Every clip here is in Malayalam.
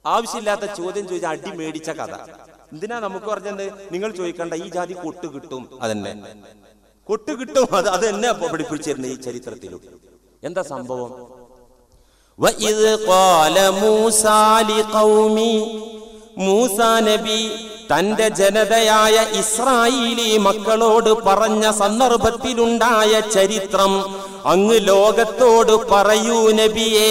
ആവശ്യമില്ലാത്ത ചോദ്യം ചോദിച്ച അടി മേടിച്ച കഥ എന്തിനാ നമുക്ക് പറഞ്ഞത് നിങ്ങൾ ചോദിക്കണ്ട ഈ ജാതി കൊട്ട് കിട്ടും അതന്നെ കൊട്ട് കിട്ടും അത് അത് എന്നെ പഠിപ്പിച്ചിരുന്നു ഈ ചരിത്രത്തിലും എന്താ സംഭവം وَإِذْ قَالَ مُوسَى لِقَوْمِهِ മൂസാ നബി തന്റെ ജനതയായ ഇസ്രായേലി മക്കളോട് പറഞ്ഞ സന്ദർഭത്തിലുണ്ടായ ചരിത്രം അങ്ങ് ലോകത്തോട് പറയൂ നബിയേ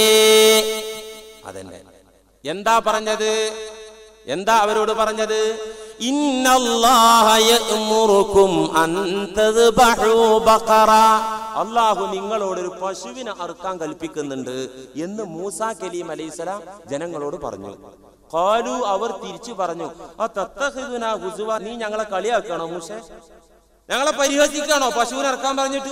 അതന്നെ എന്താ പറഞ്ഞത് എന്താ അവരോട് പറഞ്ഞത് ഇന്നല്ലാഹ യഅ്മുറുക്കും അൻ തദ്ബഹു ബഖറ അള്ളാഹു നിങ്ങളോട് ഒരു പശുവിനെ അറുക്കാൻ കൽപ്പിക്കുന്നുണ്ട് എന്ന് മൂസാ കലീം അലൈഹിസ്സലാം ജനങ്ങളോട് പറഞ്ഞു ഖാലു അവർ തിരിച്ചു പറഞ്ഞു ആ തത്തഹിദുന ഹുസുവ നീ ഞങ്ങളെ കളിയാക്കണോ മൂസേ ഞങ്ങളെ പരിഹസിക്കാണോ പശുവിനെ ഇറക്കാൻ പറഞ്ഞിട്ട്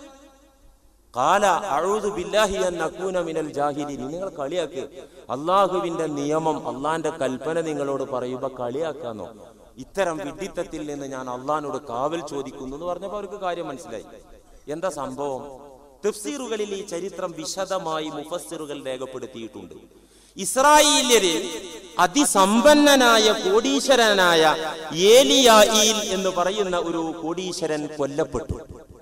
കാല അഴുതു ബില്ലാഹി അൻ നകൂന മിനൽ ജാഹിലീൻ നിങ്ങൾ കളിയാക്ക് അള്ളാഹുവിന്റെ നിയമം അള്ളാന്റെ കൽപ്പന നിങ്ങളോട് പറയുമ്പോ കളിയാക്കാന്നോ ഇത്തരം വിഡിത്തത്തിൽ നിന്ന് ഞാൻ അള്ളഹാനോട് കാവൽ ചോദിക്കുന്നു എന്ന് പറഞ്ഞപ്പോ അവർക്ക് കാര്യം മനസ്സിലായി എന്താ സംഭവം തഫ്സീറുകളിൽ ഈ ചരിത്രം വിശദമായി മുഫസ്സിറുകൾ രേഖപ്പെടുത്തിയിട്ടുണ്ട് ഇസ്രായേല്യരിൽ അതിസമ്പന്നനായ കോടീശ്വരനായ ഏലിയായിൽ എന്ന് പറയുന്ന ഒരു കോടീശ്വരൻ കൊല്ലപ്പെട്ടു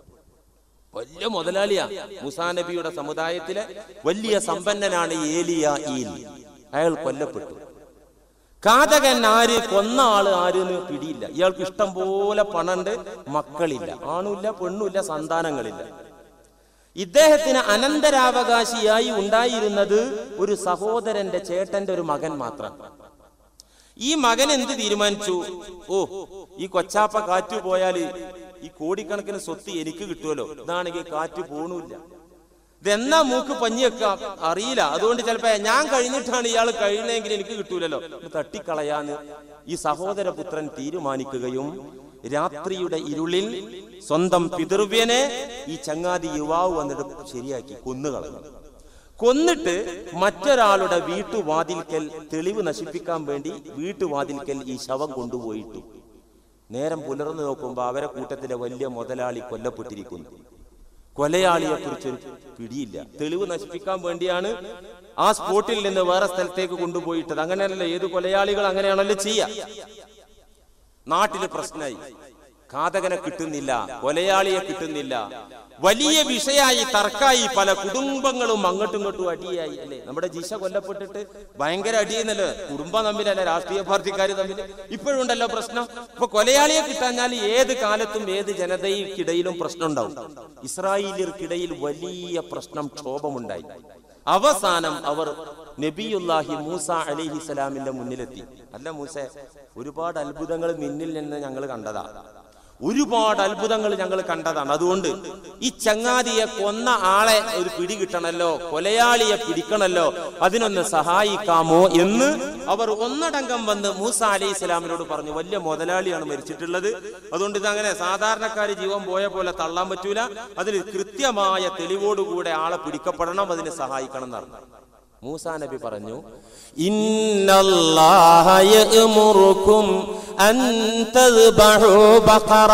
വലിയ മുതലാളിയാ മുസാ നബിയുടെ സമുദായത്തിലെ വലിയ സമ്പന്നനാണ് ഏലിയ ഈൽ അയാൾ കൊല്ലപ്പെട്ടു കാതകൻ ആര് കൊന്ന ആള് ആരെന്ന് പിടിയില്ല ഇയാൾക്ക് ഇഷ്ടം പോലെ പണണ്ട് മക്കളില്ല ആണുമില്ല പെണ്ണുമില്ല സന്താനങ്ങളില്ല ഇദ്ദേഹത്തിന് അനന്തരാവകാശിയായി ഉണ്ടായിരുന്നത് ഒരു സഹോദരന്റെ ചേട്ടന്റെ ഒരു മകൻ മാത്രം ഈ മകൻ എന്ത് തീരുമാനിച്ചു ഓ ഈ കൊച്ചാപ്പ കാറ്റു പോയാല് ഈ കോടിക്കണക്കിന് സ്വത്ത് എനിക്ക് കിട്ടുമല്ലോ ഇതാണെങ്കിൽ കാറ്റ് പോണില്ല ഇതെന്നാ മൂക്ക് പഞ്ഞി വെക്കാം അറിയില്ല അതുകൊണ്ട് ചിലപ്പോ ഞാൻ കഴിഞ്ഞിട്ടാണ് ഇയാൾ കഴിയുന്നതെങ്കിൽ എനിക്ക് കിട്ടൂലല്ലോ ഇത് തട്ടിക്കളയാന്ന് ഈ സഹോദരപുത്രൻ തീരുമാനിക്കുകയും രാത്രിയുടെ ഇരുളിൽ സ്വന്തം പിതൃവ്യനെ ഈ ചങ്ങാതി യുവാവ് വന്നിട്ട് ശരിയാക്കി കൊന്നുകളഞ്ഞു കൊന്നിട്ട് മറ്റൊരാളുടെ വീട്ടുവാതിൽക്കൽ തെളിവ് നശിപ്പിക്കാൻ വേണ്ടി വീട്ടുവാതിൽക്കൽ ഈ ശവം കൊണ്ടുപോയിട്ടു നേരം പുലർന്നു നോക്കുമ്പോൾ അവരെ കൂട്ടത്തിലെ വലിയ മുതലാളി കൊല്ലപ്പെട്ടിരിക്കുന്നു കൊലയാളിയെ കുറിച്ചൊരു പിടിയില്ല തെളിവ് നശിപ്പിക്കാൻ വേണ്ടിയാണ് ആ സ്പോട്ടിൽ നിന്ന് വേറെ സ്ഥലത്തേക്ക് കൊണ്ടുപോയിട്ടത് അങ്ങനെയല്ലല്ലോ ഏത് കൊലയാളികൾ അങ്ങനെയാണല്ലോ ചെയ്യാ നാട്ടില് പ്രശ്നമായി ഘാതകനെ കിട്ടുന്നില്ല കൊലയാളിയെ കിട്ടുന്നില്ല വലിയ വിഷയായി തർക്കായി പല കുടുംബങ്ങളും അങ്ങോട്ടും ഇങ്ങോട്ടും അടിയായി അല്ലേ നമ്മുടെ ജിഷ കൊല്ലപ്പെട്ടിട്ട് ഭയങ്കര അടിയെന്നല്ലോ കുടുംബം തമ്മിലല്ല രാഷ്ട്രീയ പാർട്ടിക്കാർ തമ്മിൽ ഇപ്പോഴും ഉണ്ടല്ലോ പ്രശ്നം ഇപ്പൊ കൊലയാളിയെ കിട്ടാഞ്ഞാൽ ഏത് കാലത്തും ഏത് ജനതയ്ക്കിടയിലും പ്രശ്നം ഉണ്ടാവും ഇസ്രായേലിയർക്കിടയിൽ വലിയ പ്രശ്നം ക്ഷോഭമുണ്ടായി അവസാനം അവർ നബിയുല്ലാഹി മൂസ അലിഹി സ്വലാമിന്റെ മുന്നിലെത്തി അല്ല മൂസ ഒരുപാട് അത്ഭുതങ്ങൾ നിന്നിൽ നിന്ന് ഞങ്ങൾ കണ്ടതാ ഒരുപാട് അത്ഭുതങ്ങൾ ഞങ്ങൾ കണ്ടതാണ് അതുകൊണ്ട് ഈ ചങ്ങാതിയെ കൊന്ന ആളെ ഒരു പിടി കിട്ടണല്ലോ കൊലയാളിയെ പിടിക്കണല്ലോ അതിനൊന്ന് സഹായിക്കാമോ എന്ന് അവർ ഒന്നടങ്കം വന്ന് മൂസ അലൈഹി സ്വലാമിനോട് പറഞ്ഞു വലിയ മുതലാളിയാണ് മരിച്ചിട്ടുള്ളത് അതുകൊണ്ട് ഇതങ്ങനെ സാധാരണക്കാര് ജീവൻ പോയ പോലെ തള്ളാൻ പറ്റൂല അതിന് കൃത്യമായ തെളിവോടുകൂടെ ആളെ പിടിക്കപ്പെടണം അതിന് സഹായിക്കണം എന്നറിഞ്ഞു മൂസാ നബി പറഞ്ഞു ഇന്നല്ലാഹ യഅ്മുറുക്കും അൻ തദ്ബഹു ബഖറ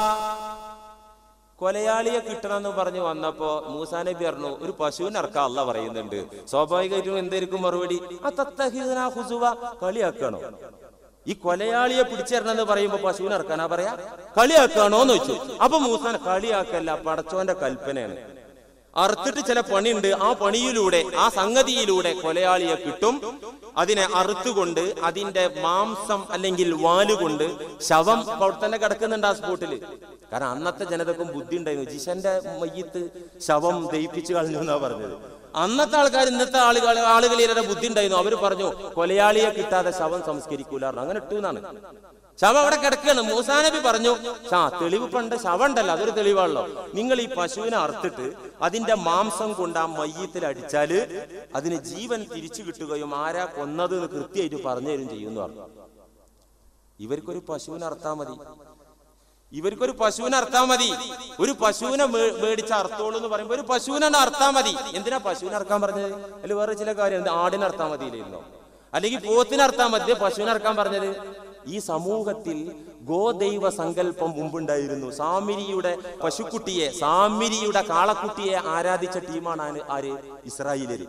കൊലയാളിയെ കിട്ടണമെന്ന് പറഞ്ഞു വന്നപ്പോ മൂസാ നബി പറഞ്ഞു ഒരു പശുവിനെ ഇറക്കാം അല്ല പറയുന്നുണ്ട് സ്വാഭാവികമായിട്ടും എന്തായിരിക്കും മറുപടി ആ തത്തഹിദന ഹുസുവ കളിയാക്കണോ ഈ കൊലയാളിയെ പിടിച്ചേരണമെന്ന് പറയുമ്പോ പശുവിനെ ഇറക്കാനാ പറയാ കളിയാക്കണോ എന്ന് വെച്ചു അപ്പൊ മൂസാൻ കളിയാക്കല്ല പടച്ചോന്റെ കൽപ്പനയാണ് അറുത്തിട്ട് ചില പണിയുണ്ട് ആ പണിയിലൂടെ ആ സംഗതിയിലൂടെ കൊലയാളിയെ കിട്ടും അതിനെ അറുത്തുകൊണ്ട് അതിന്റെ മാംസം അല്ലെങ്കിൽ വാലുകൊണ്ട് ശവം അവിടെ തന്നെ കിടക്കുന്നുണ്ട് ആ സ്പോട്ടില് കാരണം അന്നത്തെ ജനതക്കും ബുദ്ധി ഉണ്ടായിരുന്നു ജിഷന്റെ മയ്യത്ത് ശവം ദയിപ്പിച്ചു കളഞ്ഞു എന്നാ പറഞ്ഞത് അന്നത്തെ ആൾക്കാർ ഇന്നത്തെ ആളുകൾ ആളുകളിലെ ബുദ്ധി ഉണ്ടായിരുന്നു അവര് പറഞ്ഞു കൊലയാളിയെ കിട്ടാതെ ശവം സംസ്കരിക്കൂലായിരുന്നു അങ്ങനെ ഇട്ടു എന്നാണ് ശവം അവിടെ കിടക്കുകയാണ് മൂസാനബി പറഞ്ഞു ഷാ തെളിവ് പണ്ട് ശവം ഉണ്ടല്ലോ അതൊരു തെളിവാണല്ലോ നിങ്ങൾ ഈ പശുവിനെ അറുത്തിട്ട് അതിന്റെ മാംസം കൊണ്ട് ആ മയ്യത്തിൽ അടിച്ചാല് അതിന് ജീവൻ തിരിച്ചു കിട്ടുകയും ആരാ കൊന്നത് എന്ന് കൃത്യമായിട്ട് പറഞ്ഞു തരും ചെയ്യുമെന്ന് പറഞ്ഞു ഇവർക്കൊരു പശുവിനെ അറുത്താ മതി ഇവർക്കൊരു പശുവിനെ അറുത്താ മതി ഒരു പശുവിനെ മേ- മേടിച്ച് അറുത്തോളൂ എന്ന് പറയുമ്പോ ഒരു പശുവിനെ അറുത്താ മതി എന്തിനാ പശുവിനെ അറക്കാൻ പറഞ്ഞത് അതിൽ വേറെ ചില കാര്യം എന്താ ആടിനെ അറുത്താ മതിയില്ലായിരുന്നോ അല്ലെങ്കിൽ പോത്തിനെ അറുത്താ മതി പശുവിനെ അറക്കാൻ പറഞ്ഞത് ഈ സമൂഹത്തിൽ ഗോദൈവ സങ്കല്പം മുമ്പുണ്ടായിരുന്നു സാമിരിയുടെ പശുക്കുട്ടിയെ സാമിരിയുടെ കാളക്കുട്ടിയെ ആരാധിച്ച ടീമാണ് ആര് ആര് ഇസ്രായേലര്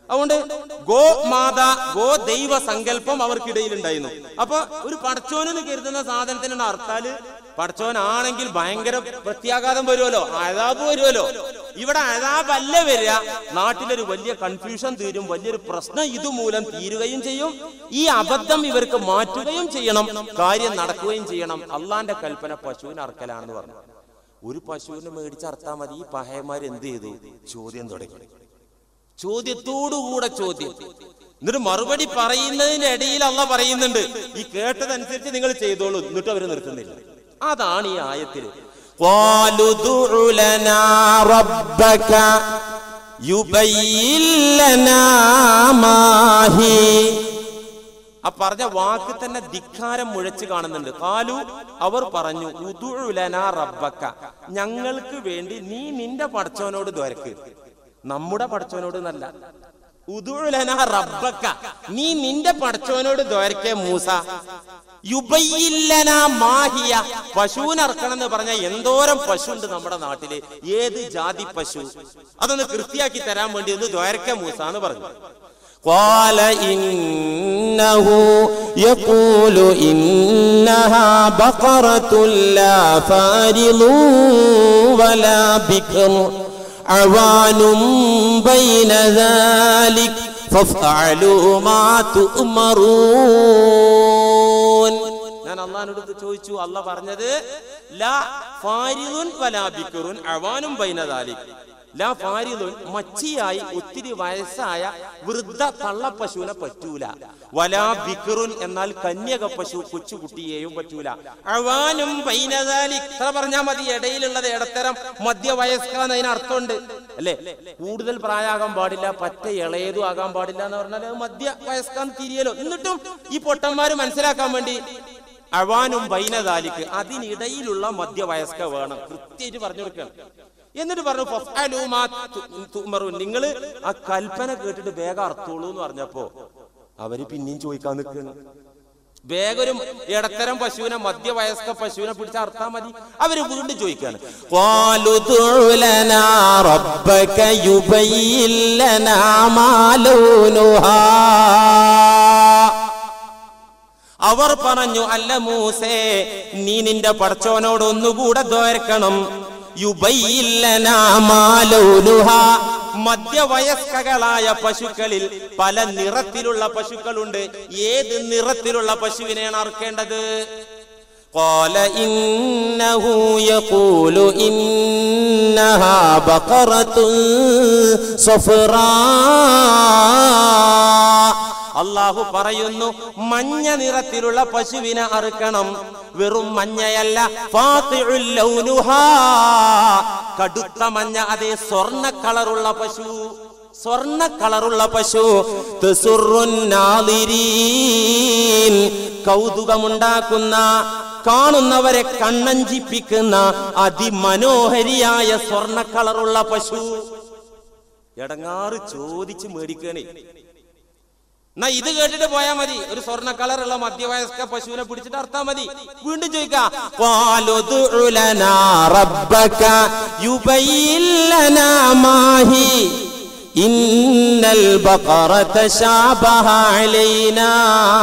അതുകൊണ്ട് ഗോ മാത ഗോ ദൈവ സങ്കല്പം അവർക്കിടയിൽ ഉണ്ടായിരുന്നു അപ്പൊ ഒരു പടച്ചോനെന്ന് കരുതുന്ന സാധനത്തിനാണ് അർത്ഥാല് പടച്ചോനാണെങ്കിൽ ഭയങ്കര പ്രത്യാഘാതം വരുമല്ലോ അതാബ് വരുമല്ലോ ഇവിടെ അതാബല്ല വരിക നാട്ടിലൊരു വലിയ കൺഫ്യൂഷൻ തീരും വലിയൊരു പ്രശ്നം ഇതുമൂലം തീരുകയും ചെയ്യും ഈ അബദ്ധം ഇവർക്ക് മാറ്റുകയും ചെയ്യണം കാര്യം നടക്കുകയും ചെയ്യണം അള്ളാന്റെ കൽപ്പന പശുവിന് അറക്കലാണെന്ന് പറഞ്ഞു ഒരു പശുവിനെ മേടിച്ച് അർത്താൽ മതി ഈ പഹയന്മാർ എന്ത് ചെയ്തു ചോദ്യം തുടങ്ങി ചോദ്യത്തോടുകൂടെ ചോദ്യം എന്നിട്ട് മറുപടി പറയുന്നതിന്റെ ഇടയിൽ അല്ല പറയുന്നുണ്ട് ഈ കേട്ടതനുസരിച്ച് നിങ്ങൾ ചെയ്തോളൂ എന്നിട്ട് അവർ നിർത്തുന്നില്ല അതാണ് ഈ ആയത്തില് قالوا ادع لنا ربك يبين لنا ما هي ആ പറഞ്ഞ വാക്ക് തന്നെ ധിക്കാരം മുഴച്ചു കാണുന്നുണ്ട് കാലു അവർ പറഞ്ഞു ഉദുലന റബ്ബക്ക ഞങ്ങൾക്ക് വേണ്ടി നീ നിന്റെ പടച്ചവനോട് ദ്വരക്ക് നമ്മുടെ പടച്ചവനോട് നല്ല ഉദുലന റബ്ബക്ക നീ നിന്റെ പടച്ചവനോട് ദ്വരക്കേ മൂസ യുബയില്ലന മാഹിയ പശുവിനറക്കണം എന്ന് പറഞ്ഞ എന്തോരം പശു ഉണ്ട് നമ്മുടെ നാട്ടില് ഏത് ജാതി പശു അതൊന്ന് കൃത്യാക്കി തരാൻ വേണ്ടി ഒന്ന് ദ്വരക്ക മൂസ എന്ന് പറഞ്ഞു قال إنه يقول إنها بقرة لا فارض ولا بكر عوان بين ذلك فافعلوا ما تؤمرون ഞാൻ അള്ളഹാനോട് ചോദിച്ചു അല്ല പറഞ്ഞത് ലാ ഫാരിദുൻ വലാ ബിക്റുൻ അവാനും ബൈനദാലി ലാ ഫാരിദുൻ മച്ചിയായി ഒത്തിരി വയസ്സായ വൃദ്ധ തള്ളപ്പശുവിനെ പറ്റൂല വലാ ബിക്റുൻ എന്നാൽ കന്യക പശു കൊച്ചുകുട്ടിയെയും പറ്റൂല അവാനും ബൈനദാലി ഇത്ര പറഞ്ഞാൽ മതി ഇടയിലുള്ളത് ഇടത്തരം മധ്യവയസ്കാന്ന് അതിന് അർത്ഥമുണ്ട് അല്ലേ കൂടുതൽ പ്രായമാകാൻ പാടില്ല പറ്റ ഇളയതും ആകാൻ പാടില്ല എന്ന് പറഞ്ഞാൽ അത് മധ്യ വയസ്കാന്ന് തിരിയലോ എന്നിട്ടും ഈ പൊട്ടന്മാര് മനസ്സിലാക്കാൻ വേണ്ടി അവാനും ബൈനദാലിക്ക് അതിനിടയിലുള്ള മധ്യവയസ്ക വേണം കൃത്യമായിട്ട് പറഞ്ഞു കൊടുക്കണം എന്നിട്ട് പറഞ്ഞു ഫഫ്അലൂ മാ തു- തുമറൂൻ. നിങ്ങള് ആ കൽപ്പന കേട്ടിട്ട് വേഗം അർത്ഥോളൂ എന്ന് പറഞ്ഞപ്പോ അവര് പിന്നെയും ചോദിക്കാൻ നിൽക്കുന്നു വേഗം ഒരു ഇടത്തരം പശുവിനെ മധ്യവയസ്ക പശുവിനെ പിടിച്ച് അർത്ഥാ മതി അവര് വീണ്ടും ചോദിക്കാണ് قالوا ادع لنا ربك يبين لنا ما لونها അവർ പറഞ്ഞു അല്ല മൂസേ നീ നിന്റെ പടച്ചോനോട് ഒന്നുകൂടെ ദ്വേർക്കണം يبين ما لونها മധ്യവയസ്കകളായ പശുക്കളിൽ പല നിറത്തിലുള്ള പശുക്കളുണ്ട് ഏത് നിറത്തിലുള്ള പശുവിനെയാണ് അറക്കേണ്ടത് قال إنه يقول إنها بقرة صفراء അള്ളാഹു പറയുന്നു മഞ്ഞ നിറത്തിലുള്ള പശുവിനെ അറുക്കണം വെറും മഞ്ഞയല്ല ഫാത്തിഉൽ ലൗനുഹാ. കടുത്ത മഞ്ഞ അതേ സ്വർണ്ണ കളറുള്ള പശു സ്വർണ്ണ കളറുള്ള പശു തസുറുൻ നാദിരീൻ കൗതുകമുണ്ടാക്കുന്ന കാണുന്നവരെ കണ്ണഞ്ചിപ്പിക്കുന്ന അതിമനോഹരിയായ സ്വർണ്ണ കളറുള്ള പശു എടങ്ങാറ് ചോദിച്ച് മേടിക്കണേ എന്നാ ഇത് കേട്ടിട്ട് പോയാ മതി ഒരു സ്വർണ്ണ കളറുള്ള മധ്യവയസ്ക പശുവിനെ പിടിച്ചിട്ട് അർത്താ മതി വീണ്ടും ചോദിക്കാം قالوا ادع لنا ربك يبين لنا ما هي إن البقرة شابه علينا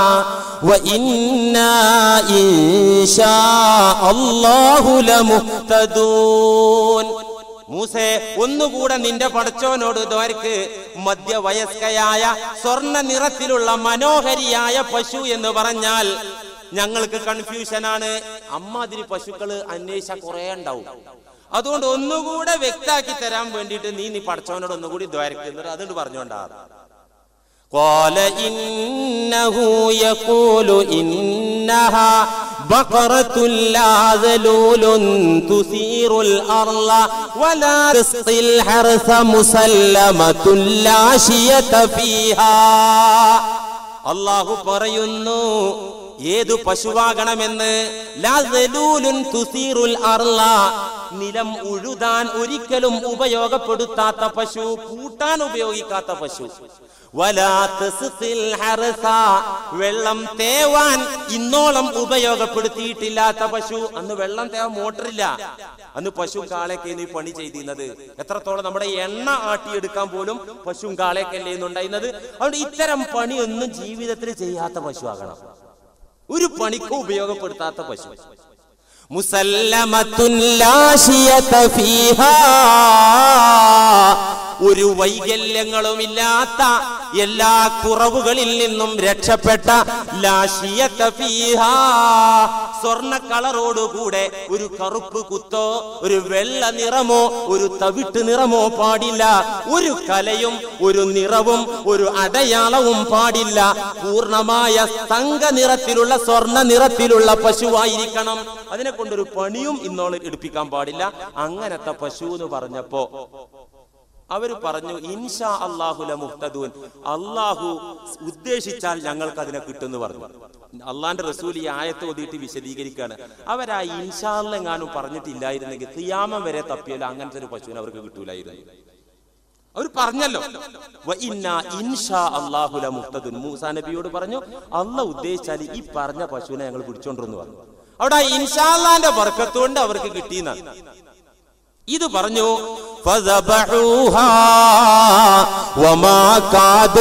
وإنا إن شاء الله لمهتدون മൂസേ ഒന്നുകൂടെ നിന്റെ പടച്ചോനോട് ദ്വാരക്ക് മധ്യവയസ്കയായ സ്വർണ്ണ നിറത്തിലുള്ള മനോഹരിയായ പശു എന്ന് പറഞ്ഞാൽ ഞങ്ങൾക്ക് കൺഫ്യൂഷനാണ് അമ്മാതിരി പശുക്കള് അന്വേഷിച്ച കുറെ ഉണ്ടാവും അതുകൊണ്ട് ഒന്നുകൂടെ വ്യക്താക്കി തരാൻ വേണ്ടിയിട്ട് നീ നീ പടച്ചോനോട് ഒന്നുകൂടി ദ്വാരക്ക് എന്നിട്ട് അതുകൊണ്ട് പറഞ്ഞോണ്ടാ قال إنه يقول إنها بقرة لا ذلول تثير الأرض ولا تسقي الحرث مسلمة لا شية فيها അള്ളാഹു പറയുന്നു ഏതു പശുവാകണമെന്ന് ലാ ദലൂലുൻ തുസീറുൽ അർള നിലം ഉഴുതാൻ ഒരിക്കലും ഉപയോഗപ്പെടുത്താത്ത പശു പൂട്ടാൻ ഉപയോഗിക്കാത്ത പശു വലാ തസ്ഖിൽ ഹർസ വെള്ളം തേവാൻ ഇന്നോളം ഉപയോഗപ്പെടുത്തിയിട്ടില്ലാത്ത പശു അന്ന് വെള്ളം തേവാൻ മോട്ടറില്ല അന്ന് പശു കാളയൊക്കെ ഈ പണി ചെയ്തിരുന്നത് എത്രത്തോളം നമ്മുടെ എണ്ണ ആട്ടിയെടുക്കാൻ പോലും പശുവും കാളയൊക്കെ ഉണ്ടായിരുന്നത് അതുകൊണ്ട് ഇത്തരം പണിയൊന്നും ജീവിതത്തിൽ ചെയ്യാത്ത പശു ആകണം ഒരു പണിക്കും ഉപയോഗപ്പെടുത്താത്ത പശു മുസല്ലമത്തുൻ ലാശിയത ഫീഹാ ഒരു വൈകല്യങ്ങളുമില്ലാത്ത എല്ലാ കുറവുകളിൽ നിന്നും രക്ഷപ്പെട്ട ലാശിയത ഫീഹാ സ്വർണ്ണ കളറോടുകൂടെ ഒരു കറുപ്പ് കുത്തോ ഒരു വെള്ള നിറമോ ഒരു തവിട്ട് നിറമോ പാടില്ല ഒരു കലയും ഒരു നിറവും ഒരു അടയാളവും പാടില്ല പൂർണ്ണമായ തങ്ക നിറത്തിലുള്ള സ്വർണ്ണ നിറത്തിലുള്ള പശുവായിരിക്കണം അതിനെ കൊണ്ടൊരു പണിയും ഇന്നോളം എടുപ്പിക്കാൻ പാടില്ല അങ്ങനത്തെ പശു എന്ന് പറഞ്ഞപ്പോ അവര് പറഞ്ഞു ഇൻഷാ അള്ളാഹുല മുഹ്തദൂൻ അള്ളാഹു ഉദ്ദേശിച്ചാൽ ഞങ്ങൾക്ക് അതിനെ കിട്ടുമെന്ന് പറഞ്ഞു അള്ളാന്റെ റസൂൽ ഈ ആയത്ത് ഓതിയിട്ട് വിശദീകരിക്കുകയാണ് അവരാ ഇൻഷാല്ലെങ്ങാനും പറഞ്ഞിട്ടില്ലായിരുന്നെങ്കിൽ തിയാമം വരെ തപ്പിയാലും അങ്ങനത്തെ ഒരു പശുവിനെ അവർക്ക് കിട്ടൂലായിരുന്നു അവർ പറഞ്ഞല്ലോ വ ഇന്നാ ഇൻഷാ അല്ലാഹു ലമുഹ്തദുൻ. മൂസാ നബിയോട് പറഞ്ഞു അല്ല ഉദ്ദേശിച്ചാൽ ഈ പറഞ്ഞ പശുവിനെ ഞങ്ങൾ പിടിച്ചോണ്ടിരുന്നു പറഞ്ഞു അവിടെ ഇൻഷാല്ലാന്റെ ബർക്കത്തുകൊണ്ട് അവർക്ക് കിട്ടിയെന്നാണ് ഇത് പറഞ്ഞു ഫദബഹൂഹാ വമാ കാദൂ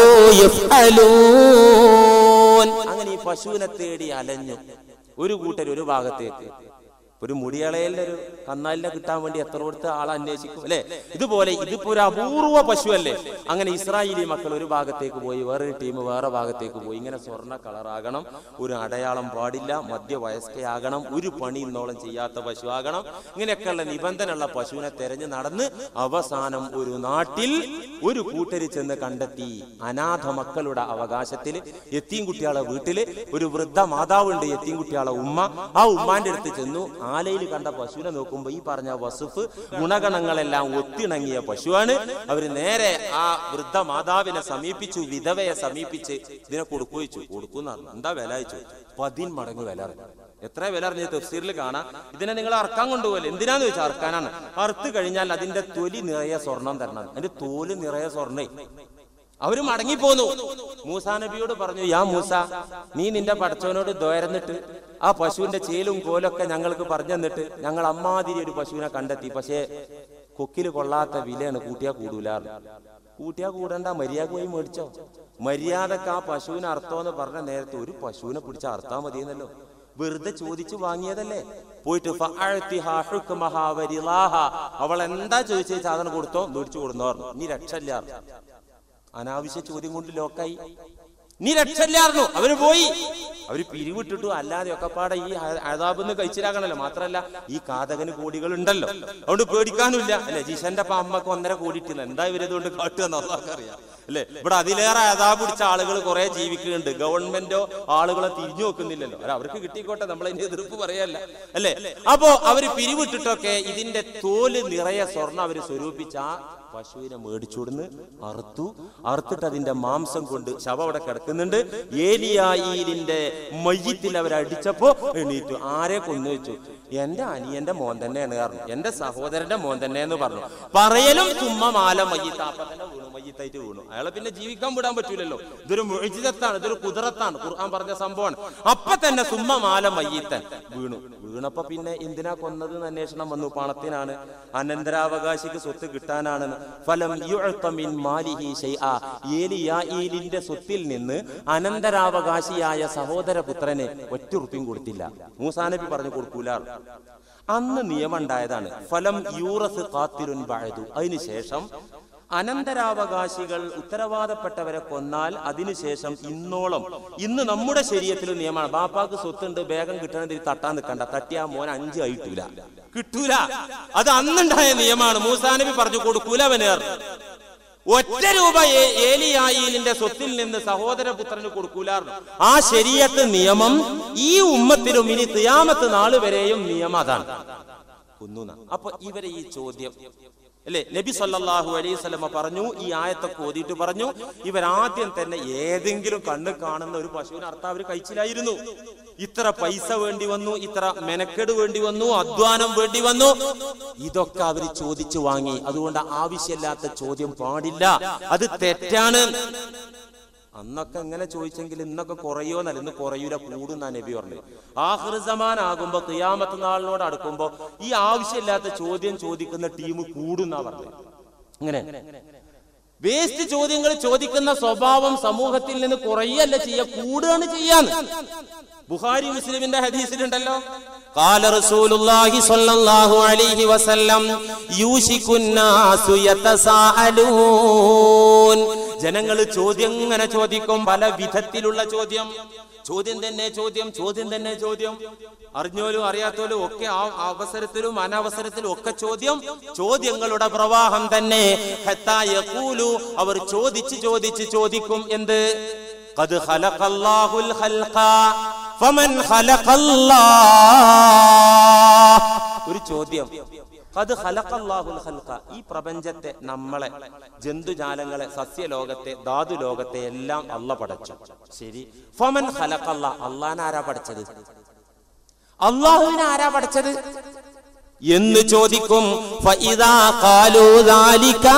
യഫ്അലൂൻ അങ്ങനെ ഈ പശുവിനെ തേടി അലഞ്ഞു ഒരു കൂട്ടർ ഒരു ഭാഗത്തേക്ക് ഒരു മുടിയളയിലെ ഒരു കന്നാലിനെ കിട്ടാൻ വേണ്ടി എത്ര കൊടുത്ത് ആൾ അന്വേഷിക്കും അല്ലെ ഇതുപോലെ ഇതിപ്പോ ഒരു അപൂർവ പശുവല്ലേ അങ്ങനെ ഇസ്രായേലി മക്കൾ ഒരു ഭാഗത്തേക്ക് പോയി വേറൊരു ടീം വേറെ ഭാഗത്തേക്ക് പോയി ഇങ്ങനെ സ്വർണ്ണ കളറാകണം ഒരു അടയാളം പാടില്ല മധ്യവയസ്കയാകണം ഒരു പണി ഇന്നോളം ചെയ്യാത്ത പശു ആകണം ഇങ്ങനെയൊക്കെയുള്ള നിബന്ധനയുള്ള പശുവിനെ തെരഞ്ഞു നടന്ന് അവസാനം ഒരു നാട്ടിൽ ഒരു കൂട്ടര് ചെന്ന് കണ്ടെത്തി അനാഥ മക്കളുടെ അവകാശത്തിൽ എത്തിയും കുട്ടികളെ വീട്ടില് ഒരു വൃദ്ധ മാതാവുണ്ട് എത്തിയും കുട്ടികളെ ഉമ്മ ആ ഉമ്മാന്റെ അടുത്ത് ചെന്നു ആലയിൽ കണ്ട പശുവിനെ നോക്കുമ്പോ ഈ പറഞ്ഞ വസുഫ് ഗുണഗണങ്ങളെല്ലാം ഒത്തിണങ്ങിയ പശുവാണ് അവര് നേരെ ആ വൃദ്ധ മാതാവിനെ സമീപിച്ചു വിധവയെ സമീപിച്ച് ഇതിനെ കൊടുക്കുവച്ചു കൊടുക്കുന്ന എന്താ വില അയച്ചു പതിൻ മടങ്ങ് വില അറിഞ്ഞു എത്ര വില അറിഞ്ഞ തഫ്സീറിൽ കാണാം ഇതിനെ നിങ്ങൾ അറക്കാൻ കൊണ്ടുപോകല്ലേ എന്തിനാന്ന് വെച്ചാൽ അറക്കാനാണ് അറുത്ത് കഴിഞ്ഞാൽ അതിന്റെ തൊലി നിറയെ സ്വർണം തരണം അതിന്റെ തോല് നിറയെ സ്വർണ്ണേ അവര് മടങ്ങിപ്പോന്നു മൂസാ നബിയോട് പറഞ്ഞു യാ മൂസ നീ നിന്റെ പടച്ചവനോട് ദ്വരന്നിട്ട് ആ പശുവിന്റെ ചേലും കോലൊക്കെ ഞങ്ങൾക്ക് പറഞ്ഞു തന്നിട്ട് ഞങ്ങൾ അമ്മാതിരി ഒരു പശുവിനെ കണ്ടെത്തി പക്ഷേ കൊക്കില് കൊള്ളാത്ത വിലയാണ് കൂട്ടിയാ കൂടൂലാറ് കൂട്ടിയാ കൂടണ്ട മര്യാദ പോയി മേടിച്ചോ മര്യാദക്ക് ആ പശുവിനെ അർത്ഥമെന്ന് പറഞ്ഞ നേരത്തെ ഒരു പശുവിനെ പിടിച്ച് അർത്ഥം മതിയെന്നല്ലോ വെറുതെ ചോദിച്ചു വാങ്ങിയതല്ലേ പോയിട്ട് ഫഅഅ്തിഹാ ഹുക്മഹാ വരിളാഹാ. അവൾ എന്താ ചോദിച്ച സാധനം കൊടുത്തോ മേടിച്ചു കൊടുന്നോ പറഞ്ഞു. നീ രക്ഷല്ല അനാവശ്യ ചോദ്യം കൊണ്ട് ലോക്കായി നീ രക്ഷല്ലായിരുന്നു അവര് പോയി അവര് പിരിവിട്ടിട്ടു അല്ലാതെ ഒക്കെ പാടെ ഈ അതാബിന്ന് കഴിച്ചിലാകണല്ലോ മാത്രല്ല ഈ കാതകന് കോടികൾ ഉണ്ടല്ലോ അതുകൊണ്ട് പേടിക്കാനുമില്ല അല്ലെ ജിഷന്റെ അപ്പ അമ്മക്ക് ഒന്നര കോടി ഇട്ടില്ല എന്താ ഇവരിതുകൊണ്ട് കാട്ടുക അറിയാം അല്ലെ ഇവിടെ അതിലേറെ അതാബ് പിടിച്ച ആളുകൾ കുറെ ജീവിക്കുന്നുണ്ട് ഗവൺമെന്റോ ആളുകളെ തിരിഞ്ഞു നോക്കുന്നില്ലല്ലോ അല്ല അവർക്ക് കിട്ടിക്കോട്ടെ നമ്മളതിന്റെ എതിർപ്പ് പറയല്ല അല്ലെ അപ്പോ അവര് പിരിവിട്ടിട്ടൊക്കെ ഇതിന്റെ തോല് നിറയെ സ്വർണ്ണം അവര് സ്വരൂപിച്ച ആ പശുവിനെ മേടിച്ചുകൊടുന്ന് അറുത്തു അറുത്തിട്ട് അതിന്റെ മാംസം കൊണ്ട് ശവം അവിടെ കിടക്കുന്നുണ്ട് ഏലിയായിലിന്റെ മയ്യത്തിൽ അവർ അടിച്ചപ്പോ എണീറ്റു ആരെ കൊന്നു വെച്ചു എന്റെ അനിയന്റെ മോൻ തന്നെയാണ് കാരണം എന്റെ സഹോദരന്റെ മോൻ തന്നെ എന്ന് പറഞ്ഞു പറയലും ചുമ്മ മാല മയ്യത്ത് അപ്പൊ തന്നെ വീണു മയ്യത്തായിട്ട് വീണു അയാളെ പിന്നെ ജീവിക്കാൻ വിടാൻ പറ്റൂലല്ലോ ഇതൊരു മുഴുജിതത്താണ് ഇതൊരു കുതിരത്താണ് ഖുർആൻ പറഞ്ഞ സംഭവമാണ് അപ്പൊ തന്നെ സുമ്മ മാല മയ്യത്തൻ വീണു വീണപ്പോ പിന്നെ എന്തിനാ കൊന്നത് എന്ന് അന്വേഷണം വന്നു പണത്തിനാണ് അനന്തരാവകാശിക്ക് സ്വത്ത് കിട്ടാനാണെന്ന് ഫലം യുഅ്ത മിൻ മാലിഹി ശൈആ ഏലിയായിലിന്റെ സ്വത്തിൽ നിന്ന് അനന്തരാവകാശിയായ സഹോദര പുത്രന് ഒറ്റ ഉറുപ്പിയും കൊടുത്തില്ല മൂസാനബി പറഞ്ഞു കൊടുക്കൂല അന്ന് നിയമം ഉണ്ടായതാണ് ഫലം യൂറസ് കാത്തിരുൻ വാഴതു അതിനുശേഷം അനന്തരാവകാശികൾ ഉത്തരവാദപ്പെട്ടവരെ കൊന്നാൽ അതിനുശേഷം ഇന്നോളം ഇന്ന് നമ്മുടെ ശരീരത്തിൽ നിയമമാണ് ബാപ്പാക്ക് സ്വത്തുണ്ട് വേഗം കിട്ടണതിൽ തട്ടാൻ നിൽക്കണ്ട തട്ടിയാ മോൻ അഞ്ച് ആയിട്ടില്ല കിട്ടൂല അത് അന്നുണ്ടായ നിയമമാണ് മൂസാനബി പറഞ്ഞു കൊടുക്കൂല അവനേർ ഒറ്റ രൂപ ഏ- ഏലിയായിലിന്റെ സ്വത്തിൽ നിന്ന് സഹോദരപുത്രന് കൊടുക്കൂലാർന്നു ആ ശരീരത്ത് നിയമം ഈ ഉമ്മത്തിലും ഇനി തിയാമത്ത് നാള് വരെയും നിയമം അതാണ് കുന്നുന്ന അപ്പൊ ഇവരെ ഈ ചോദ്യം അല്ലെ നബി സല്ലല്ലാഹു അലൈഹി സ്വലമ പറഞ്ഞു ഈ ആയത്തൊക്കെ ഓതിയിട്ട് പറഞ്ഞു ഇവരാദ്യം തന്നെ ഏതെങ്കിലും കണ്ണ് കാണുന്ന ഒരു പശുവിനെ അർത്ഥം അവർ കഴിച്ചില്ലായിരുന്നു ഇത്ര പൈസ വേണ്ടി വന്നു ഇത്ര മെനക്കെട് വേണ്ടി വന്നു അധ്വാനം വേണ്ടി വന്നു ഇതൊക്കെ അവർ ചോദിച്ചു വാങ്ങി അതുകൊണ്ട് ആവശ്യമില്ലാത്ത ചോദ്യം പാടില്ല അത് തെറ്റാണ് അന്നൊക്കെ എങ്ങനെ ചോദിച്ചെങ്കിൽ ഇന്നൊക്കെ കുറയോ എന്നല്ല ഇന്ന് കുറയൂല കൂടുന്ന നബി പറഞ്ഞു ആഹൃസമാൻ ആകുമ്പോ തിയാമത്ത് നാളിനോട് അടുക്കുമ്പോ ഈ ആവശ്യമില്ലാത്ത ചോദ്യം ചോദിക്കുന്ന ടീം കൂടുന്നാ പറഞ്ഞത് ഇങ്ങനെ വേസ്റ്റ് ചോദ്യങ്ങൾ ചോദിക്കുന്ന സ്വഭാവം സമൂഹത്തിൽ നിന്ന് കുറയല്ല ചെയ്യ കൂടുകയാണ് ചെയ്യാന്ന് ബുഹാരി മുസ്ലിമിന്റെ ഹദീസിലുണ്ടല്ലോ قال رسول الله صلى الله عليه وسلم يوشك الناس يتساءلون ജനങ്ങൾ ചോദ്യം ഇങ്ങനെ ചോദിക്കും പല വിധത്തിലുള്ള ചോദ്യം ചോദ്യം തന്നെ ചോദ്യം ചോദ്യം തന്നെ ചോദ്യം അറിഞ്ഞോലും അറിയാത്തോലും ഒക്കെ ആ അവസരത്തിലും അനവസരത്തിലും ഒക്കെ ചോദ്യം ചോദ്യങ്ങളുടെ പ്രവാഹം തന്നെ ഹത്താ യഖൂലു അവർ ചോദിച്ച് ചോദിച്ച് ചോദിക്കും എന്ത് ഖദ് ഖലഖല്ലാഹുൽ ഖൽഖ ഫമൻ ഖലഖല്ലാഹ് ഒരു ചോദ്യം അത് ഖലഖല്ലാഹുൽ ഖൽഖ ഈ പ്രപഞ്ചത്തെ നമ്മളെ ജന്തുജാലങ്ങളെ സസ്യലോകത്തെ ധാതുലോകത്തെ എല്ലാം അല്ല പടച്ചു ശരി ഫമൻ ഖലഖല്ല അള്ളാൻ ആരാ പഠിച്ചത് അള്ളാഹുവിനെ ആരാ പഠിച്ചത് എന്ന് ചോദിക്കും ഫഇദാ ഖാലൂ ദാലിക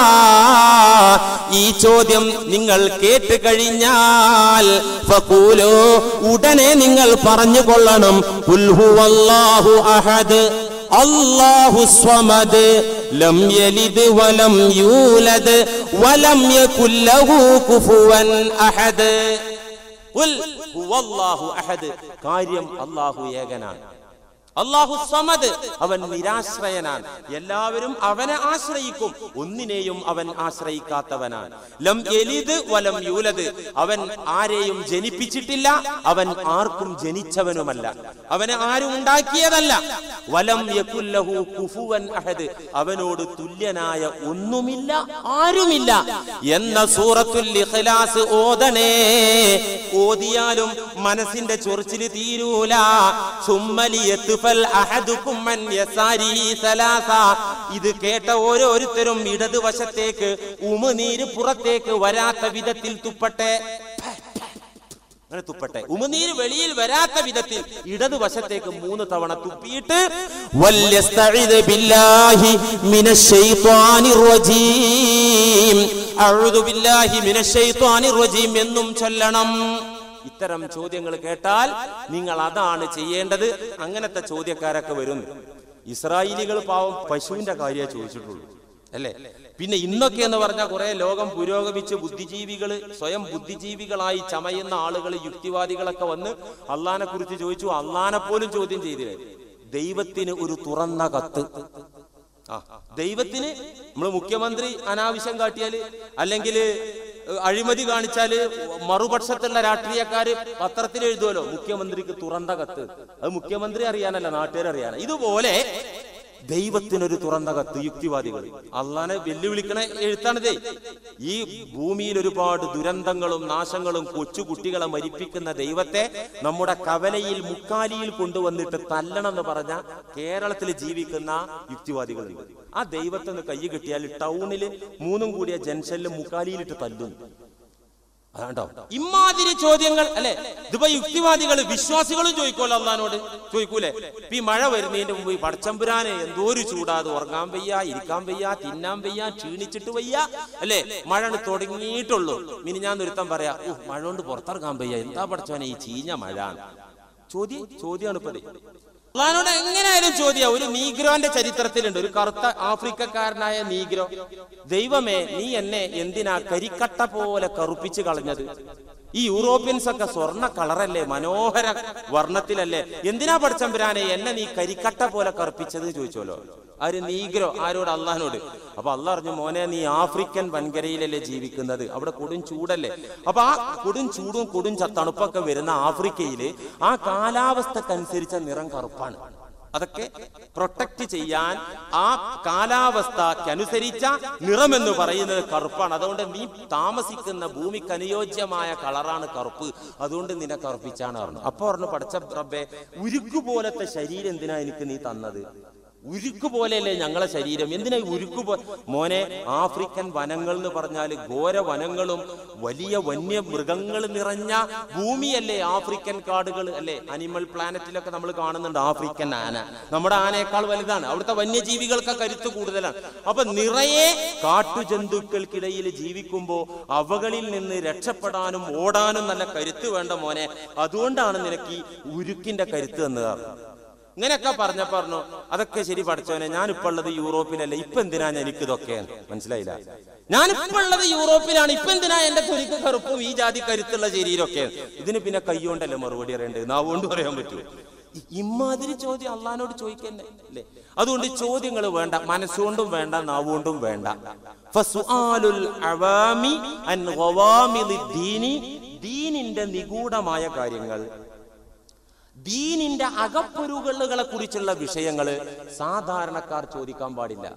ഈ ചോദ്യം നിങ്ങൾ കേട്ട് കഴിഞ്ഞാൽ ഫഖൂലു ഉടനെ നിങ്ങൾ പറഞ്ഞു കൊള്ളണം ഖുൽ ഹുവല്ലാഹു അഹദ് അല്ലാഹു സ്വമദ് ലം യലിദ് വലം യൂലദ് വലം യകുൽ ലഹു കുഫുവൻ അഹദ് ഖുൽ ഹുവല്ലാഹു അഹദ് കാര്യം അല്ലാഹു ഏകനാണ് അള്ളാഹു സമദ് അവൻ നിരാശ്രയനാണ് എല്ലാവരും അവനെ ആശ്രയിക്കും ഒന്നിനെയും അവൻ ആശ്രയിക്കാത്തവനാണ് ലം എലിത് വലം യൂലത് അവൻ ആരെയും ജനിപ്പിച്ചിട്ടില്ല അവൻ ആർക്കും ജനിച്ചവനുമല്ല അവനെ ആരും ഉണ്ടാക്കിയതല്ല വലം യകുല്ലഹു കുഫുവൻ അഹദ് അവനോട് തുല്യനായ ഒന്നുമില്ല ആരുമില്ല എന്ന സൂറത്തുൽ ഇഖ്ലാസ് ഓതണേ ഓതിയാലും മനസ്സിന്റെ ചൊറിച്ചില് തീരൂല സുമ്മലിയത്തുഫൽ അഹദുക്കും മൻ യസാരിഹി സലാസ ഇത് കേട്ട ഓരോരുത്തരും ഇടതുവശത്തേക്ക് ഉമിനീര് പുറത്തേക്ക് വരാത്ത വിധത്തിൽ തുപ്പട്ടെ അങ്ങനെ തുപ്പട്ടെ ഉമിനീര് വെളിയിൽ വരാത്ത വിധത്തിൽ ഇടതുവശത്തേക്ക് മൂന്ന് തവണ തുപ്പിയിട്ട് وليستعذ بالله من الشيطان الرجيم അഴുതു ബില്ലാഹി മിനശ് ശൈത്വാനിർ റജീം എന്നും ചൊല്ലണം ഇത്തരം ചോദ്യങ്ങൾ കേട്ടാൽ നിങ്ങൾ അതാണ് ചെയ്യേണ്ടത് അങ്ങനത്തെ ചോദ്യക്കാരൊക്കെ വരും ഇസ്രായേലികൾ പാവം പശുവിന്റെ കാര്യമേ ചോദിച്ചിട്ടുള്ളൂ അല്ലേ പിന്നെ ഇന്നൊക്കെ എന്ന് പറഞ്ഞാൽ കുറെ ലോകം പുരോഗമിച്ച് ബുദ്ധിജീവികള് സ്വയം ബുദ്ധിജീവികളായി ചമയുന്ന ആളുകൾ യുക്തിവാദികളൊക്കെ വന്ന് അള്ളഹാനെ കുറിച്ച് ചോദിച്ചു അള്ളഹാനെ പോലും ചോദ്യം ചെയ്തില്ലേ ദൈവത്തിന് ഒരു തുറന്ന കത്ത് ആ ദൈവത്തിന് നമ്മൾ മുഖ്യമന്ത്രി അനാവശ്യം കാട്ടിയാല് അല്ലെങ്കിൽ അഴിമതി കാണിച്ചാല് മറുപക്ഷത്തുള്ള രാഷ്ട്രീയക്കാര് പത്രത്തിൽ എഴുതുമല്ലോ മുഖ്യമന്ത്രിക്ക് തുറന്ന കത്ത് അത് മുഖ്യമന്ത്രി അറിയാനല്ല നാട്ടുകാർ അറിയാനാ ഇതുപോലെ ദൈവത്തിനൊരു തുറന്ന കത്ത് യുക്തിവാദികൾ അള്ളാനെ വെല്ലുവിളിക്കണ എഴുത്താണിതേ ഈ ഭൂമിയിൽ ഒരുപാട് ദുരന്തങ്ങളും നാശങ്ങളും കൊച്ചു കുട്ടികളെ മരിപ്പിക്കുന്ന ദൈവത്തെ നമ്മുടെ കവലയിൽ മുക്കാലിയിൽ കൊണ്ടുവന്നിട്ട് തല്ലണം എന്ന് പറഞ്ഞ കേരളത്തിൽ ജീവിക്കുന്ന യുക്തിവാദികളുണ്ട് ആ ദൈവത്തെ ഒന്ന് കൈ കിട്ടിയാൽ ടൗണിൽ മൂന്നും കൂടിയ ജംഗ്ഷനിൽ മുക്കാലിയിലിട്ട് തല്ലുന്നു അതാണ്ടോ ഇമാതിരി ചോദ്യങ്ങൾ അല്ലെ ഇതിപ്പോ യുക്തിവാദികൾ വിശ്വാസികളും ചോദിക്കുമല്ലോ അള്ളഹാനോട് ചോദിക്കൂലേ ഇപ്പൊ ഈ മഴ വരുന്നതിന്റെ മുമ്പ് ഈ പടച്ചമ്പുരാനെ എന്തോ ഒരു ചൂടാത് ഉറങ്ങാൻ വയ്യ ഇരിക്കാൻ വയ്യ തിന്നാൻ വയ്യ ക്ഷീണിച്ചിട്ട് വയ്യ അല്ലെ മഴ തുടങ്ങിയിട്ടുള്ളൂ മിനി ഞാൻ ഒരുത്തം പറയാ ഓ മഴ കൊണ്ട് പുറത്തിറങ്ങാൻ വയ്യ എന്താ പടച്ചോനെ ഈ ചീഞ്ഞ മഴ ചോദ്യം ചോദ്യമാണ് ഇപ്പൊ ഇത്. അള്ളഹാനോട് എങ്ങനെയായാലും ചോദ്യം ഒരു നീഗ്രോന്റെ ചരിത്രത്തിലുണ്ട് ഒരു കറുത്ത ആഫ്രിക്കക്കാരനായ നീഗ്രോ ദൈവമേ നീ എന്നെ എന്തിനാ കരിക്കട്ട പോലെ കറുപ്പിച്ച് കളഞ്ഞത് ഈ യൂറോപ്യൻസ് ഒക്കെ സ്വർണ്ണ കളറല്ലേ മനോഹര വർണ്ണത്തിലല്ലേ എന്തിനാ പഠിച്ചമ്പുരാനെ എന്നെ നീ കരിക്കട്ട പോലെ കറുപ്പിച്ചത് ചോദിച്ചോലോ ആര് നീഗ്രോ ആരോട് അള്ളഹാനോട് അപ്പൊ അള്ള പറഞ്ഞു മോനെ നീ ആഫ്രിക്കൻ വൻകരയിലല്ലേ ജീവിക്കുന്നത് അവിടെ കൊടും ചൂടല്ലേ അപ്പൊ ആ കൊടും ചൂടും കൊടും ച- തണുപ്പൊക്കെ വരുന്ന ആഫ്രിക്കയില് ആ കാലാവസ്ഥക്കനുസരിച്ച നിറം കറുപ്പാണ് അതൊക്കെ പ്രൊട്ടക്ട് ചെയ്യാൻ ആ കാലാവസ്ഥക്കനുസരിച്ച നിറമെന്ന് പറയുന്നത് കറുപ്പാണ് അതുകൊണ്ട് നീ താമസിക്കുന്ന ഭൂമിക്ക് അനുയോജ്യമായ കളറാണ് കറുപ്പ് അതുകൊണ്ട് നിന്നെ കറുപ്പിച്ചാണ് പറഞ്ഞു അപ്പൊ പറഞ്ഞു പഠിച്ച റബ്ബെ ഉരുക്കു പോലത്തെ ശരീരം എന്തിനാ എനിക്ക് നീ തന്നത് ഉരുക്ക് പോലെയല്ലേ ഞങ്ങളെ ശരീരം എന്തിനാ ഈ ഉരുക്ക് പോ മോനെ ആഫ്രിക്കൻ വനങ്ങൾ എന്ന് പറഞ്ഞാൽ ഘോര വനങ്ങളും വലിയ വന്യ മൃഗങ്ങൾ നിറഞ്ഞ ഭൂമിയല്ലേ ആഫ്രിക്കൻ കാടുകൾ അല്ലേ അനിമൽ പ്ലാനറ്റിലൊക്കെ നമ്മൾ കാണുന്നുണ്ട് ആഫ്രിക്കൻ ആന നമ്മുടെ ആനയേക്കാൾ വലുതാണ് അവിടുത്തെ വന്യജീവികൾക്ക് കരുത്ത് കൂടുതലാണ് അപ്പൊ നിറയെ കാട്ടുജന്തുക്കൾക്കിടയിൽ ജീവിക്കുമ്പോൾ അവകളിൽ നിന്ന് രക്ഷപ്പെടാനും ഓടാനും നല്ല കരുത്ത് വേണ്ട മോനെ അതുകൊണ്ടാണ് നിനക്ക് ഈ ഉരുക്കിന്റെ കരുത്ത് തന്നത് ഇങ്ങനെയൊക്കെ പറഞ്ഞ പറഞ്ഞു അതൊക്കെ ശരി പഠിച്ചവനെ ഞാനിപ്പോ ഉള്ളത് യൂറോപ്പിലല്ല ഇപ്പൊ എന്തിനാ എനിക്ക് ഇതൊക്കെ മനസ്സിലായില്ല ഞാനിപ്പോ ഉള്ളത് യൂറോപ്പിലാണ് ഇപ്പൊ എന്തിനാ എന്റെ തൊലിക്ക് കറുപ്പും ഈ ജാതി കരുത്തുള്ള ശരീരമൊക്കെ ഇതിന് പിന്നെ കൈകൊണ്ടല്ലേ മറുപടി അറിയേണ്ടത് നാവുകൊണ്ട് പറയാൻ പറ്റൂ ഇ- ഇമ്മാതിരി ചോദ്യം അള്ളഹാനോട് ചോദിക്കന്നെ അല്ലേ അതുകൊണ്ട് ചോദ്യങ്ങൾ വേണ്ട മനസ്സുകൊണ്ടും വേണ്ട നാവുകൊണ്ടും വേണ്ട ഫസുആലുൽ അവാമി അൻ ഗവാമിദി ദീനി ദീനിന്റെ നിഗൂഢമായ കാര്യങ്ങൾ ദീനിന്റെ അകപ്പൊരുകളുകളെ കുറിച്ചുള്ള വിഷയങ്ങൾ സാധാരണക്കാർ ചോദിക്കാൻ പാടില്ല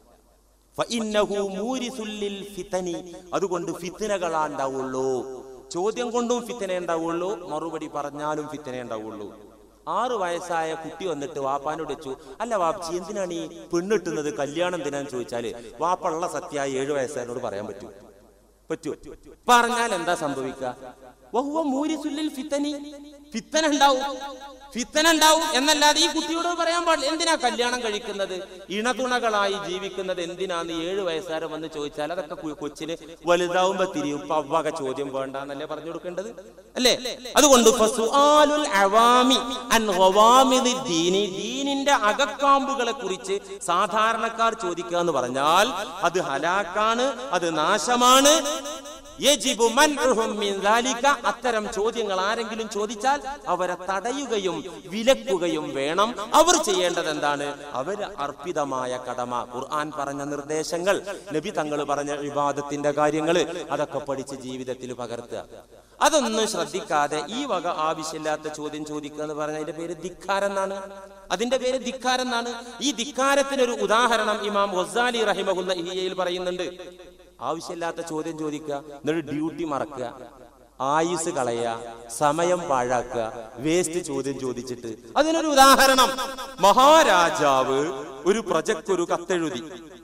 ഫഇന്നഹു മൂരിസുല്ലിൽ ഫിതനി. അതുകൊണ്ട് ഫിത്തനകളാ ഉണ്ടാവുള്ളൂ ചോദ്യം കൊണ്ടും ഫിത്തന ഉണ്ടാവുള്ളൂ മറുപടി പറഞ്ഞാലും ഫിത്തന ഉണ്ടാവുള്ളൂ ആറു വയസ്സായ കുട്ടി വന്നിട്ട് വാപ്പാനോട് വെച്ചു അല്ല വാപ്പച്ചി എന്തിനാണ് ഈ പെണ്ണിട്ടുന്നത് കല്യാണം എന്തിനാന്ന് ചോദിച്ചാല് വാപ്പള്ള സത്യായ ഏഴു വയസ്സായനോട് പറയാൻ പറ്റൂ പറ്റൂ പറഞ്ഞാൽ എന്താ സംഭവിക്കുക വഹുവ മൂരിസുല്ലിൽ ഫിത്തനി ഫിത്തന ഉണ്ടാവും ഫിത്തന ഉണ്ടാവും എന്നല്ലാതെ ഈ കുട്ടിയോട് പറയാൻ പാടില്ല എന്തിനാ കല്യാണം കഴിക്കുന്നത് ഇണതുണകളായി ജീവിക്കുന്നത് എന്തിനാന്ന് ഏഴ് വയസ്സാരം വന്ന് ചോദിച്ചാൽ അതൊക്കെ കു- കൊച്ചിന് വലുതാവുമ്പോ തിരിയും ഇപ്പൊ അവക ചോദ്യം വേണ്ട എന്നല്ലേ പറഞ്ഞു കൊടുക്കേണ്ടത് അല്ലേ അതുകൊണ്ട് ഫസുആലുൽ അവാമി അൻ ഗവാമിദി ദീനി ദീനിന്റെ അകക്കാമ്പുകളെ കുറിച്ച് സാധാരണക്കാർ ചോദിക്കുക എന്ന് പറഞ്ഞാൽ അത് ഹലാക്കാണ് അത് നാശമാണ് യജിബു മൻഉഹും മിൻ ദാലിക. അത്തരം ചോദ്യങ്ങൾ ആരെങ്കിലും ചോദിച്ചാൽ അവരെ തടയുകയും വിലക്കുകയും വേണം അവർ ചെയ്യേണ്ടത് എന്താണ് അവര് അർപ്പിതമായ കടമ ഖുർആൻ പറഞ്ഞ നിർദ്ദേശങ്ങൾ നബി തങ്ങൾ പറഞ്ഞ വിവാദത്തിന്റെ കാര്യങ്ങൾ അതൊക്കെ പഠിച്ച് ജീവിതത്തിൽ പകർത്തുക അതൊന്നും ശ്രദ്ധിക്കാതെ ഈ വക ആവശ്യമില്ലാത്ത ചോദ്യം ചോദിക്കുക എന്ന് പറഞ്ഞ അതിന്റെ പേര് ധിക്കാരം എന്നാണ് അതിന്റെ പേര് ധിക്കാരം എന്നാണ് ഈ ധിക്കാരത്തിനൊരു ഉദാഹരണം ഇമാം വസാലി റഹിമഹുല്ല ഇഹിയയിൽ പറയുന്നുണ്ട് ആവശ്യമില്ലാത്ത ചോദ്യം ചോദിക്കുക എന്നിട്ട് ഡ്യൂട്ടി മറക്കുക ആയുസ് കളയുക സമയം പാഴാക്കുക വേസ്റ്റ് ചോദ്യം ചോദിച്ചിട്ട് അതിനൊരു ഉദാഹരണം മഹാരാജാവ് ഒരു പ്രജക്കൊരു കത്തെഴുതി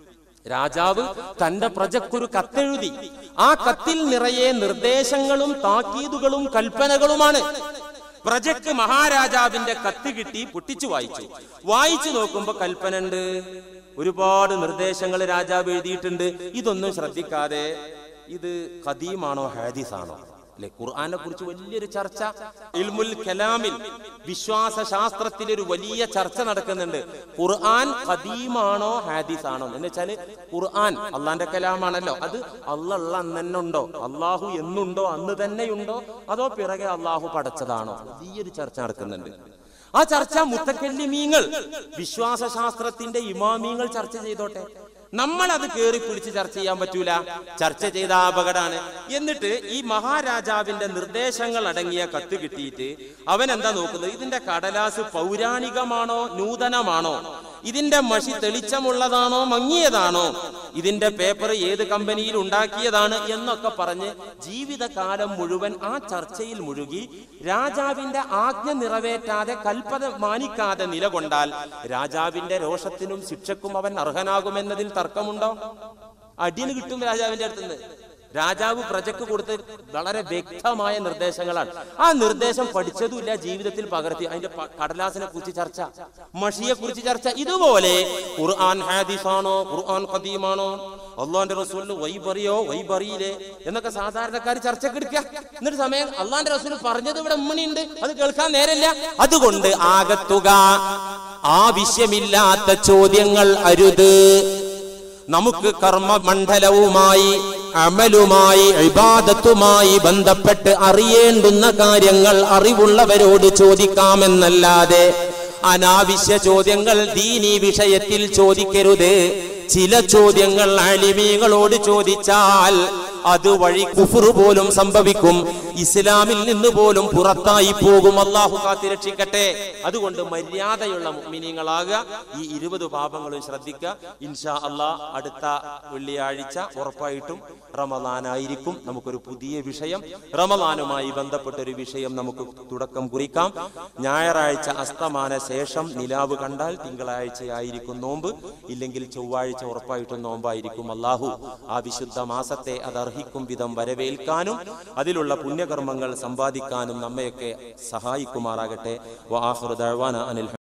രാജാവ് തന്റെ പ്രജക്കൊരു കത്തെഴുതി ആ കത്തിൽ നിറയെ നിർദ്ദേശങ്ങളും താക്കീതുകളും കൽപ്പനകളുമാണ് പ്രജക്ക് മഹാരാജാവിന്റെ കത്ത് കിട്ടി പൊട്ടിച്ചു വായിച്ചു വായിച്ചു നോക്കുമ്പോ കൽപ്പന ഉണ്ട് ഒരുപാട് നിർദ്ദേശങ്ങൾ രാജാവ് എഴുതിയിട്ടുണ്ട് ഇതൊന്നും ശ്രദ്ധിക്കാതെ ഇത് ഖദീമാണോ ഹാദിസാണോ അല്ലെ ഖുർആനെ കുറിച്ച് വലിയൊരു ചർച്ച ഇൽമുൽ കലാമിൽ വിശ്വാസ ശാസ്ത്രത്തിൽ ഒരു വലിയ ചർച്ച നടക്കുന്നുണ്ട് ഖുർആൻ ഖദീമാണോ ഹാദിസാണോ എന്ന് വെച്ചാല് ഖുർആൻ അള്ളാന്റെ കലാമാണല്ലോ അത് അള്ള അന്ന് തന്നെ ഉണ്ടോ അള്ളാഹു എന്നുണ്ടോ അന്ന് തന്നെയുണ്ടോ അതോ പിറകെ അള്ളാഹു പടച്ചതാണോ വലിയൊരു ചർച്ച നടക്കുന്നുണ്ട് ആ ചർച്ച മുത്തക്കല്ലിമീങ്ങൾ വിശ്വാസ ശാസ്ത്രത്തിന്റെ ഇമാമീങ്ങൾ ചർച്ച ചെയ്തോട്ടെ നമ്മൾ അത് കേറി പിടിച്ച് ചർച്ച ചെയ്യാൻ പറ്റൂല ചർച്ച ചെയ്ത അപകടമാണ് എന്നിട്ട് ഈ മഹാരാജാവിന്റെ നിർദ്ദേശങ്ങൾ അടങ്ങിയ കത്ത് കിട്ടിയിട്ട് അവൻ എന്താ നോക്കുന്നത് ഇതിന്റെ കടലാസ് പൗരാണികമാണോ നൂതനമാണോ ഇതിന്റെ മഷി തെളിച്ചമുള്ളതാണോ മങ്ങിയതാണോ ഇതിന്റെ പേപ്പർ ഏത് കമ്പനിയിൽ ഉണ്ടാക്കിയതാണ് എന്നൊക്കെ പറഞ്ഞ് ജീവിതകാലം മുഴുവൻ ആ ചർച്ചയിൽ മുഴുകി രാജാവിന്റെ ആജ്ഞ നിറവേറ്റാതെ കൽപ്പന മാനിക്കാതെ നിലകൊണ്ടാൽ രാജാവിന്റെ രോഷത്തിനും ശിക്ഷക്കും അവൻ അർഹനാകുമെന്നതിൽ തർക്കമുണ്ടോ അടിന് കിട്ടും രാജാവിന്റെ അടുത്തുനിന്ന് രാജാവ് പ്രജക്ക് കൊടുത്ത് വളരെ വ്യക്തമായ നിർദ്ദേശങ്ങളാണ് ആ നിർദ്ദേശം പഠിച്ചതുമില്ല ജീവിതത്തിൽ പകർത്തി അതിന്റെ പ- കടലാസിനെ കുറിച്ച് ചർച്ച മഷിയെ കുറിച്ച് ചർച്ച ഇതുപോലെ ഖുർആൻ ഹാദിസാണോ ഖുർആൻ ഖദീമാണോ അള്ളാന്റെ റസൂലിന് വൈ പറയോ വൈ പറയില്ലേ എന്നൊക്കെ സാധാരണക്കാർ ചർച്ചക്ക് എടുക്കുക എന്നിട്ട് സമയം അള്ളാന്റെ റസൂൽ പറഞ്ഞത് ഇവിടെ ഉമ്മണിയുണ്ട് അത് കേൾക്കാൻ നേരമില്ല അതുകൊണ്ട് ആകത്തുക ആവശ്യമില്ലാത്ത ചോദ്യങ്ങൾ അരുത് നമുക്ക് കർമ്മമണ്ഡലവുമായി അമലുമായി ഇബാദത്തുമായി ബന്ധപ്പെട്ട് അറിയേണ്ടുന്ന കാര്യങ്ങൾ അറിവുള്ളവരോട് ചോദിക്കാമെന്നല്ലാതെ അനാവശ്യ ചോദ്യങ്ങൾ ദീനീ വിഷയത്തിൽ ചോദിക്കരുത് ചില ചോദ്യങ്ങൾ അലിമീകളോട് ചോദിച്ചാൽ അതുവഴി കുഫർ പോലും സംഭവിക്കും ഇസ്ലാമിൽ നിന്ന് പോലും പുറത്തായി പോകും അള്ളാഹു കാത്തിരക്ഷിക്കട്ടെ അതുകൊണ്ട് മര്യാദയുള്ള മുഅ്മിനീങ്ങളാകുക ഈ ഇരുപത് പാപങ്ങളും ശ്രദ്ധിക്കുക ഇൻഷാ അള്ളാ അടുത്ത വെള്ളിയാഴ്ച ഉറപ്പായിട്ടും റമദാനായിരിക്കും നമുക്കൊരു പുതിയ വിഷയം റമദാനുമായി ബന്ധപ്പെട്ട ഒരു വിഷയം നമുക്ക് തുടക്കം കുറിക്കാം ഞായറാഴ്ച അസ്തമാന ശേഷം നിലാവ് കണ്ടാൽ തിങ്കളാഴ്ചയായിരിക്കും നോമ്പ് ഇല്ലെങ്കിൽ ചൊവ്വാഴ്ച ഉറപ്പായിട്ടും നോമ്പായിരിക്കും അള്ളാഹു ആ വിശുദ്ധ മാസത്തെ അത് അർഹിക്കും വിധം വരവേൽക്കാനും അതിലുള്ള പുണ്യകർമ്മങ്ങൾ സമ്പാദിക്കാനും നമ്മയൊക്കെ സഹായിക്കുമാറാകട്ടെ വാഹുർ ദഅ്വാന അനിൽ